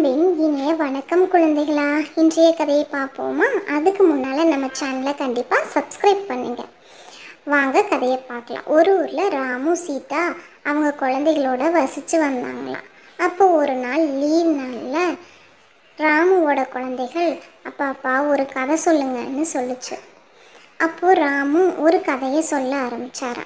அன்பின் இனிய வணக்கம் குழந்தைகளா இன்றைய கதையை பார்ப்போமா அதுக்கு முன்னால் நம்ம சேனலை கண்டிப்பாக சப்ஸ்கிரைப் பண்ணுங்க வாங்க கதையை பார்க்கலாம் ஒரு ஊரில் ராமு சீதா அவங்க குழந்தைகளோட வசித்து வந்தாங்களாம் அப்போ ஒரு நாள் லீவ் நாளில் ராமுவோட குழந்தைகள் அப்பா அப்பா ஒரு கதை சொல்லுங்கன்னு சொல்லுச்சு அப்போது ராமு ஒரு கதையை சொல்ல ஆரம்பிச்சாராம்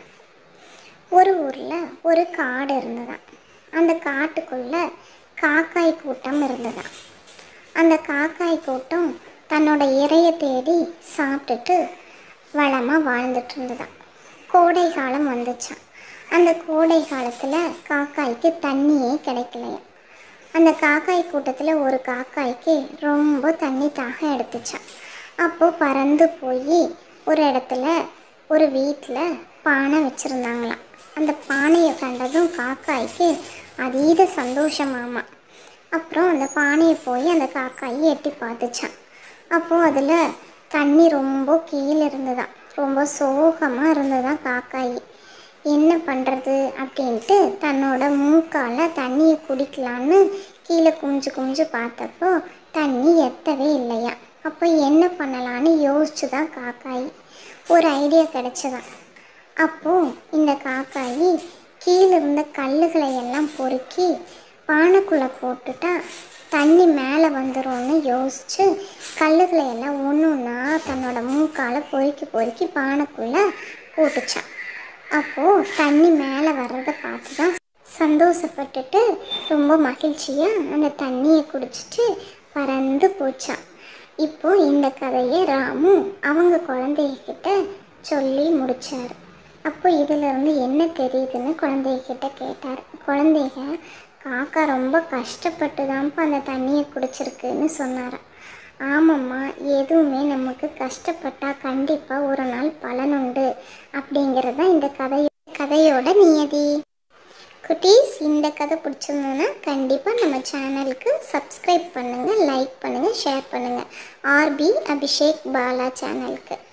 ஒரு ஊரில் ஒரு காடு இருந்ததாம் அந்த காட்டுக்குள்ளே காக்காய் கூட்டம் இருந்ததாம் அந்த காக்காய் கூட்டம் தன்னோட இரையை தேடி சாப்பிட்டுட்டு வளமாக வாழ்ந்துட்டு இருந்ததாம் கோடை காலம் வந்துச்சாம் அந்த கோடை காலத்தில் காக்காய்க்கு தண்ணியே கிடைக்கலையா அந்த காக்காய் கூட்டத்தில் ஒரு காக்காய்க்கு ரொம்ப தண்ணி தாகம் எடுத்துச்சான் அப்போ பறந்து போய் ஒரு இடத்துல ஒரு வீட்டில் பானை வச்சுருந்தாங்களாம் அந்த பானையை கண்டதும் காக்காய்க்கு அதீத சந்தோஷமாமா அப்புறம் அந்த பானையை போய் அந்த காக்காய் எட்டி பார்த்துச்சான் அப்போது அதில் தண்ணி ரொம்ப கீழே இருந்ததாம் ரொம்ப சோகமாக இருந்ததாம் காக்காய் என்ன பண்ணுறது அப்படின்ட்டு தன்னோட மூக்கால் தண்ணியை குடிக்கலான்னு கீழே குமிஞ்சு குமிஞ்சு பார்த்தப்போ தண்ணி எத்தவே இல்லையா அப்போ என்ன பண்ணலான்னு யோசிச்சு தான் காக்காய் ஒரு ஐடியா கிடச்சதான் அப்போது இந்த காக்காய் கீழே இருந்த கல்லுகளை எல்லாம் பொறுக்கி பானைக்குள்ளே போட்டுட்டா தண்ணி மேலே வந்துடும்னு யோசித்து கல்லுகளை எல்லாம் ஒன்று ஒன்றா தன்னோட மூக்கால் பொறுக்கி பொறுக்கி பானைக்குள்ளே போட்டுச்சான் அப்போது தண்ணி மேலே வர்றதை பார்த்து தான் சந்தோஷப்பட்டுட்டு ரொம்ப மகிழ்ச்சியாக அந்த தண்ணியை குடிச்சிட்டு பறந்து போச்சான் இப்போ இந்த கதையை ராமு அவங்க குழந்தைகிட்ட சொல்லி முடிச்சார் அப்போ இதிலிருந்து என்ன தெரியுதுன்னு குழந்தைகிட்ட கேட்டார் குழந்தைங்க காக்கா ரொம்ப கஷ்டப்பட்டு தான்ப்பா அந்த தண்ணியை குடிச்சிருக்குன்னு சொன்னாராம் ஆமாம்மா எதுவுமே நமக்கு கஷ்டப்பட்டால் கண்டிப்பாக ஒரு நாள் பலனுண்டு அப்படிங்கிறது தான் இந்த கதை கதையோட நியதி குட்டீஸ் இந்த கதை பிடிச்சிருந்ததுன்னா கண்டிப்பாக நம்ம சேனலுக்கு சப்ஸ்கிரைப் பண்ணுங்கள் லைக் பண்ணுங்கள் ஷேர் பண்ணுங்கள் ஆர்பி அபிஷேக் பாலா சேனலுக்கு